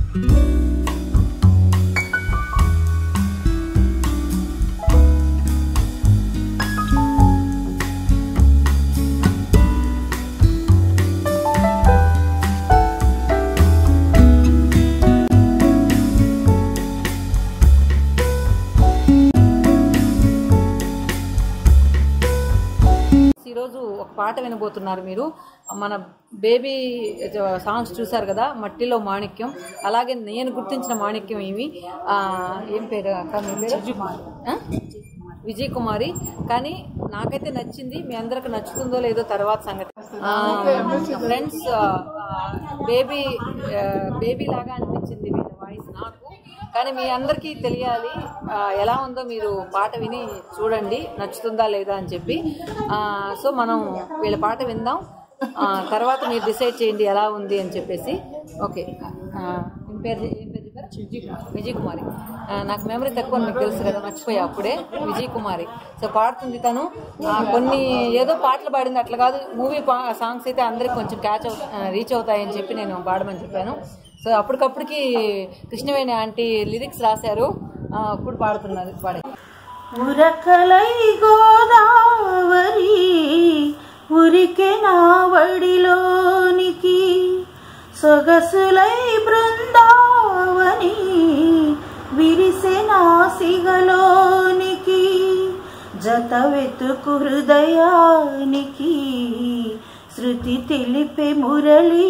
ఈరోజు ఒక పాట వినబోతున్నారు మీరు మన బేబీ సాంగ్స్ చూసారు కదా మట్టిలో మాణిక్యం అలాగే నేను గుర్తించిన మాణిక్యం ఇవి ఆ, ఏం పేరు అక్క మీ పేరు ఆ? విజయ్ కుమారి కానీ నాకైతే నచ్చింది మీ అందరికి నచ్చుతుందో లేదో తర్వాత సంగతి ఫ్రెండ్స్ బేబీ బేబీ లాగా అనిపించింది వీళ్ళ వాయిస్ నాకు కానీ మీ అందరికీ తెలియాలి ఆ, ఎలా ఉందో మీరు పాట విని చూడండి నచ్చుతుందా లేదా అని చెప్పి ఆ, సో మనం వీళ్ళ పాట విందాం ఆ, తర్వాత మీరు డిసైడ్ చేయండి ఎలా ఉంది అని చెప్పేసి ఓకే ఆ, ఏం పేరు ఏం పేరు చెప్పారు విజయ్ కుమారి ఆ, నాకు మెమరీ తక్కువ అని మీకు తెలుసు కదా మర్చిపోయా అప్పుడే విజయ్ కుమారి సో పాడుతుంది తను ఆ, కొన్ని ఏదో పాటలు పాడింది అట్లా కాదు మూవీ సాంగ్స్ అయితే అందరికి కొంచెం క్యాచ్ అవు రీచ్ అవుతాయని చెప్పి నేను పాడమని చెప్పాను సో అప్పటికప్పటికి కృష్ణవేణి ఆంటీ లిరిక్స్ రాశారు ఆ, అప్పుడు పాడుతున్నారు పాడే ఉరకలై గోదావరి ఉరికే నా వడిలోనికి సొగసులై బృందావని విరిసే నా సిగలోనికి జత వెతుకు హృదయానికి శృతి తెలిపే మురళి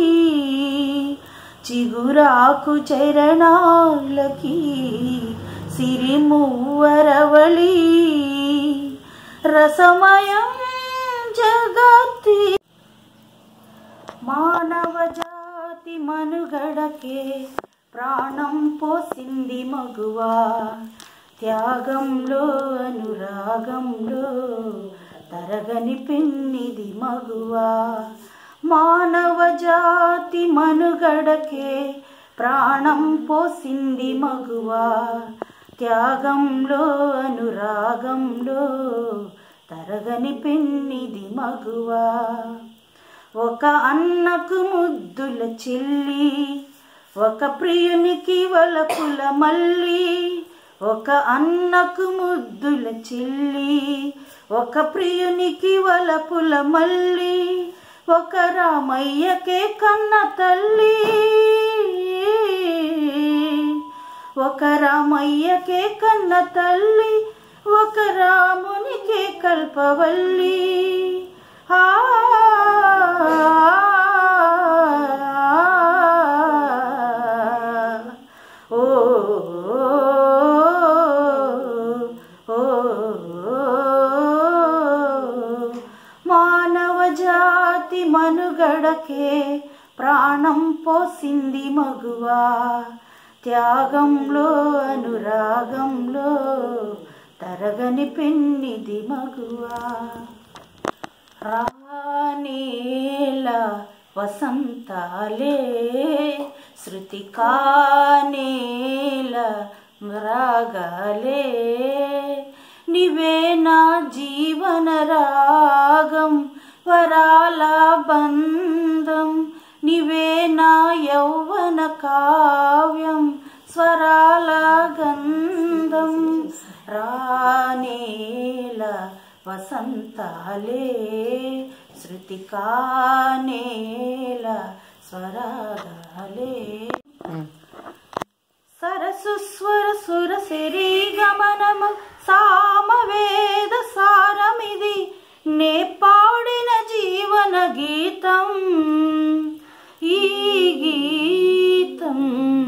చిగురాకు చరణాలకి సిరిమూవరవళి రసమయం జగతి మానవ జాతి మనుగడకే ప్రాణం పోసింది మగువా త్యాగంలో అనురాగంలో తరగని పెన్నిది మగువా మానవ జాతి మనుగడకే ప్రాణం పోసింది మగువా త్యాగంలో అనురాగంలో తరగని పెన్నిది మగువా ఒక అన్నకు ముద్దుల చెల్లి ఒక ప్రియునికి వలపుల మల్లి ఒక అన్నకు ముద్దుల చెల్లి ఒక ప్రియునికి వలపుల మల్లి ఒక రామయ్యకే కన్న తల్లి ఒక రామయ్యకే కన్న తల్లి ఒక రామునికే కల్పవల్లి ఆ ఓ ఓ మానవ జాతి మనుగడకే ప్రాణం పోసింది మగువా త్యాగంలో అనురాగంలో తరగని పెన్నిది మగువా రానేల వసంతాలే శృతి కానేల రాగాలే నివే నా జీవన రాగం వరాల బంధం నివే నా యౌవన కావ్యం స్వరాల గంధం రానేల వసంతాలే శృతి కానేల స్వరాగాలే సరసు స్వర సుర సిరి గమనము సామవేద సారమిది నే పాడిన జీవన గీతం ఈ గీతం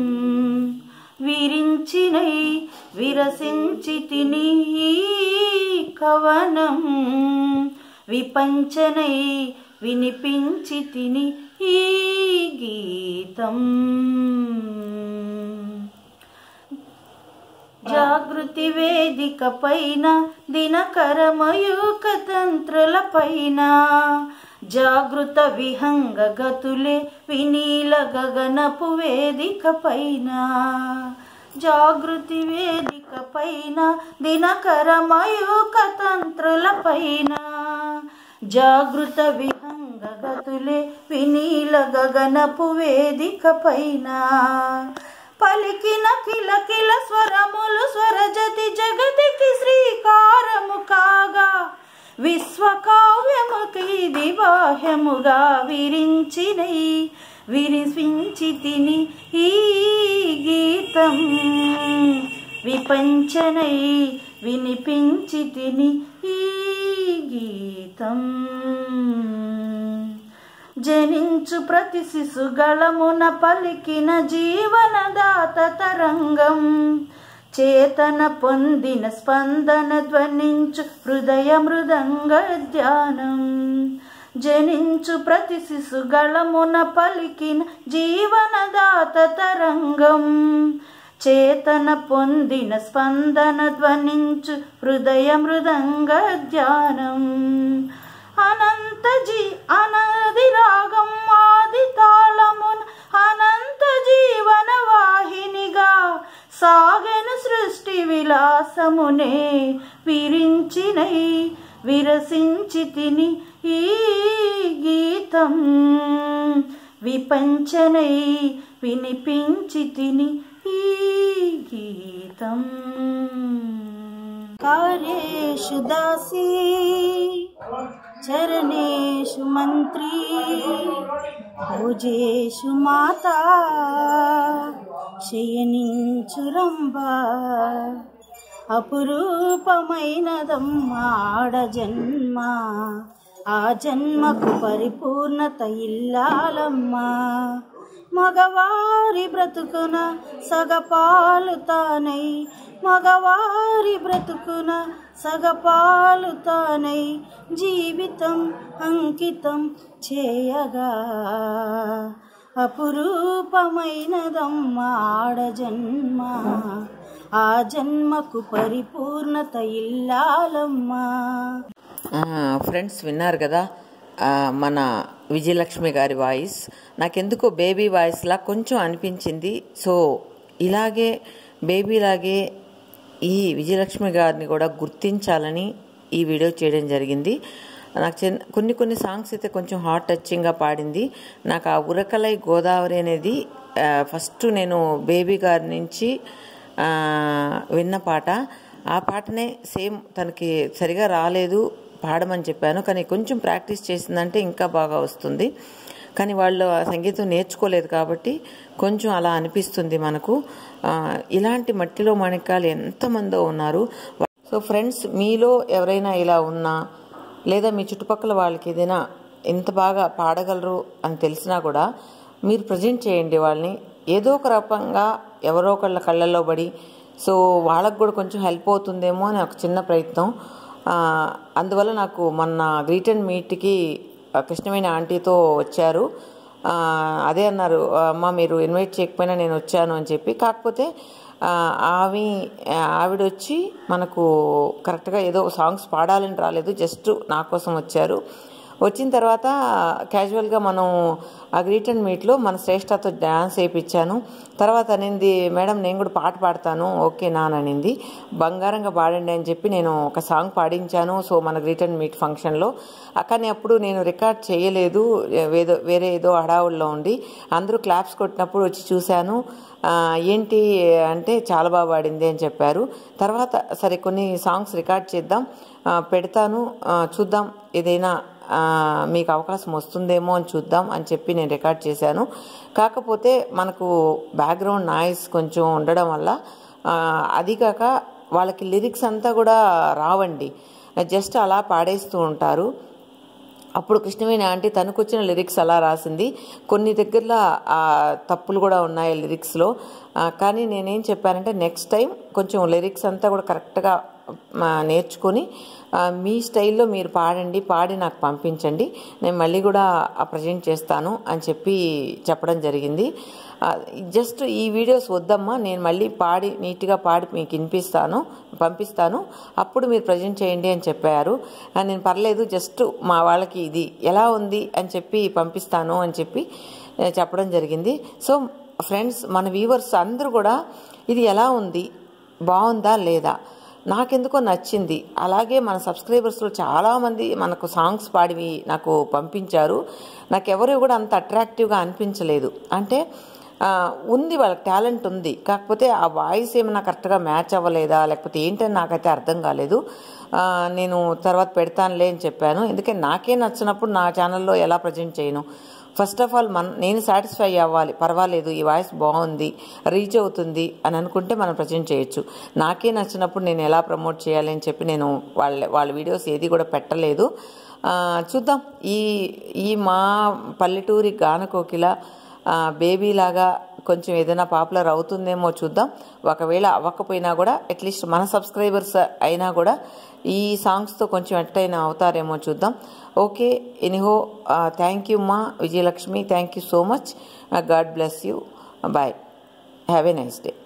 విరించినై విరసించి తిని ఈ కవనం విపంచనై వినిపించి తిని ఈ గీతం జాగృతి వేదిక పైన దినకరమయూక తంత్రుల పైన జాగృత విహంగ గతులే వినీల గగనపు వేదిక పైన జాగృతి వేదిక పైన దినకరమయూక తంత్రుల పైన జాగృత విహంగ గతులే వినీల గగనపు వేదిక పైన పలికిన కిలకిల స్వరములు స్వరజతి జగతికి శ్రీకారము కాగా విశ్వకావ్యముకి ఇది బాహ్యముగా విరించినై విరిపించి తిని ఈ గీతం విపంచనై వినిపించి తిని ఈ గీతం జనించు ప్రతి శిశుగళమున పలికిన జీవనదాత తరంగం చేతన పొందిన స్పందన ధ్వనించు హృదయ మృదంగ ధ్యానం జనించు ప్రతి శిశుగళమున పలికిన జీవనదాత తరంగం చేతన పొందిన స్పందన ధ్వనించు హృదయ మృదంగ ధ్యానం అనంత జీ అనాది రాగం ఆది తాళమున అనంత జీవన వాహినిగా సాగెను సృష్టి విలాసమునే విరించినై విరసించి తిని ఈ గీతం విపంచనై వినిపించి తిని ఈ గీతం కార్యేషు దాసీ చరణేషు మంత్రి భోజేషు మాతా శయనించు రంభ అపురూపమైనదమ్మా ఆడ జన్మ ఆ జన్మకు పరిపూర్ణత ఇల్లాలమ్మా మగవారి బ్రతుకున సగపాలు తానై మగవారి బ్రతుకున సగపాలు తానై జీవితం అంకితం చేయగా అపురూపమైనదమ్మా ఆడ జన్మ ఆ జన్మకు పరిపూర్ణత ఇల్లాలమ్మా ఫ్రెండ్స్ విన్నారు కదా ఆ, మన విజయలక్ష్మి గారి వాయిస్ నాకెందుకో బేబీ వాయిస్లా కొంచెం అనిపించింది సో ఇలాగే బేబీలాగే ఈ విజయలక్ష్మి గారిని కూడా గుర్తించాలని ఈ వీడియో చేయడం జరిగింది నాకు చిన్న కొన్ని కొన్ని సాంగ్స్ అయితే కొంచెం హార్ట్ టచింగ్గా పాడింది నాకు ఆ ఉరకలై గోదావరి అనేది ఆ, ఫస్ట్ నేను బేబీ గారి నుంచి ఆ, విన్న పాట ఆ పాటనే సేమ్ తనకి సరిగా రాలేదు పాడమని చెప్పాను కానీ కొంచెం ప్రాక్టీస్ చేసిందంటే ఇంకా బాగా వస్తుంది కానీ వాళ్ళు ఆ సంగీతం నేర్చుకోలేదు కాబట్టి కొంచెం అలా అనిపిస్తుంది మనకు ఆ, ఇలాంటి మట్టిలో మణికాలు ఎంతమందో ఉన్నారు సో ఫ్రెండ్స్ మీలో ఎవరైనా ఇలా ఉన్నా లేదా మీ చుట్టుపక్కల వాళ్ళకి ఏదైనా ఎంత బాగా పాడగలరు అని తెలిసినా కూడా మీరు ప్రజెంట్ చేయండి వాళ్ళని ఏదో ఒక రకంగా ఎవరో ఒకళ్ళ కళ్ళల్లో పడి సో వాళ్ళకు కూడా కొంచెం హెల్ప్ అవుతుందేమో అని ఒక చిన్న ప్రయత్నం ఆ, అందువల్ల నాకు మొన్న గ్రీట్ అండ్ మీట్కి కృష్ణవేణి ఆంటీతో వచ్చారు ఆ, అదే అన్నారు అమ్మ మీరు ఇన్వైట్ చేయకపోయినా నేను వచ్చాను అని చెప్పి కాకపోతే ఆ, ఆవి ఆవిడ వచ్చి మనకు కరెక్ట్గా ఏదో సాంగ్స్ పాడాలని రాలేదు జస్ట్ నా కోసం వచ్చారు వచ్చిన తర్వాత క్యాజువల్గా మనం ఆ గ్రీట్ అండ్ మీట్లో మన శ్రేష్టతో డ్యాన్స్ వేయించాను తర్వాత అనింది మేడం నేను కూడా పాట పాడతాను ఓకే నా అని అనింది బంగారంగా పాడండి అని చెప్పి నేను ఒక సాంగ్ పాడించాను సో మన గ్రీట్ అండ్ మీట్ ఫంక్షన్లో ఆ, కానీ అప్పుడు నేను రికార్డ్ చేయలేదు ఏదో వేరే ఏదో హడావుల్లో ఉండి అందరూ క్లాప్స్ కొట్టినప్పుడు వచ్చి చూశాను ఆ, ఏంటి అంటే చాలా బాగా పాడింది అని చెప్పారు తర్వాత సరే కొన్ని సాంగ్స్ రికార్డ్ చేద్దాం ఆ, పెడతాను ఆ, చూద్దాం ఏదైనా ఆ, మీకు అవకాశం వస్తుందేమో అని చూద్దాం అని చెప్పి నేను రికార్డ్ చేశాను కాకపోతే మనకు బ్యాక్గ్రౌండ్ నాయిస్ కొంచెం ఉండడం వల్ల ఆ, అది కాక వాళ్ళకి లిరిక్స్ అంతా కూడా రావండి జస్ట్ అలా పాడేస్తూ ఉంటారు అప్పుడు కృష్ణవేణి ఆంటీ తనకు వచ్చిన లిరిక్స్ అలా రాసింది కొన్ని దగ్గరలో ఆ తప్పులు కూడా ఉన్నాయి లిరిక్స్లో ఆ, కానీ నేనేం చెప్పానంటే నెక్స్ట్ టైం కొంచెం లిరిక్స్ అంతా కూడా కరెక్ట్గా ఆ, నేర్చుకొని ఆ, మీ స్టైల్లో మీరు పాడండి పాడి నాకు పంపించండి నేను మళ్ళీ కూడా ప్రజెంట్ చేస్తాను అని చెప్పి చెప్పడం జరిగింది ఆ, జస్ట్ ఈ వీడియోస్ వద్దమ్మా నేను మళ్ళీ పాడి నీట్గా పాడి మీకు వినిపిస్తాను పంపిస్తాను అప్పుడు మీరు ప్రజెంట్ చేయండి అని చెప్పారు ఆ, నేను పర్లేదు జస్ట్ మా వాళ్ళకి ఇది ఎలా ఉంది అని చెప్పి పంపిస్తాను అని చెప్పి ఆ, చెప్పడం జరిగింది సో ఫ్రెండ్స్ మన వ్యూవర్స్ అందరూ కూడా ఇది ఎలా ఉంది బాగుందా లేదా నాకెందుకో నచ్చింది అలాగే మన సబ్స్క్రైబర్స్లో చాలామంది మనకు సాంగ్స్ పాడివి నాకు పంపించారు నాకు ఎవరు కూడా అంత అట్రాక్టివ్గా అనిపించలేదు అంటే ఆ, ఉంది వాళ్ళకి టాలెంట్ ఉంది కాకపోతే ఆ వాయిస్ ఏమైనా కరెక్ట్గా మ్యాచ్ అవ్వలేదా లేకపోతే ఏంటని నాకైతే అర్థం కాలేదు ఆ, నేను తర్వాత పెడతానులే అని చెప్పాను ఎందుకంటే నాకే నచ్చినప్పుడు నా ఛానల్లో ఎలా ప్రజెంట్ చేయను ఫస్ట్ ఆఫ్ ఆల్ మన నేను సాటిస్ఫై అవ్వాలి పర్వాలేదు ఈ వాయిస్ బాగుంది రీచ్ అవుతుంది అని అనుకుంటే మనం ప్రజెంట్ చేయొచ్చు నాకే నచ్చినప్పుడు నేను ఎలా ప్రమోట్ చేయాలి అని చెప్పి నేను వాళ్ళ వాళ్ళ వీడియోస్ ఏది కూడా పెట్టలేదు ఆ, చూద్దాం ఈ ఈ మా పల్లెటూరి గానకోకిల ఆ, బేబీ లాగా కొంచెం ఏదైనా పాపులర్ అవుతుందేమో చూద్దాం ఒకవేళ అవ్వకపోయినా కూడా అట్లీస్ట్ మన సబ్స్క్రైబర్స్ అయినా కూడా ఈ సాంగ్స్తో కొంచెం ఎట్టయినా అవుతారేమో చూద్దాం ఓకే ఎనీహో థ్యాంక్ యూ మా Vijayalakshmi thank you so much God bless you bye have a nice day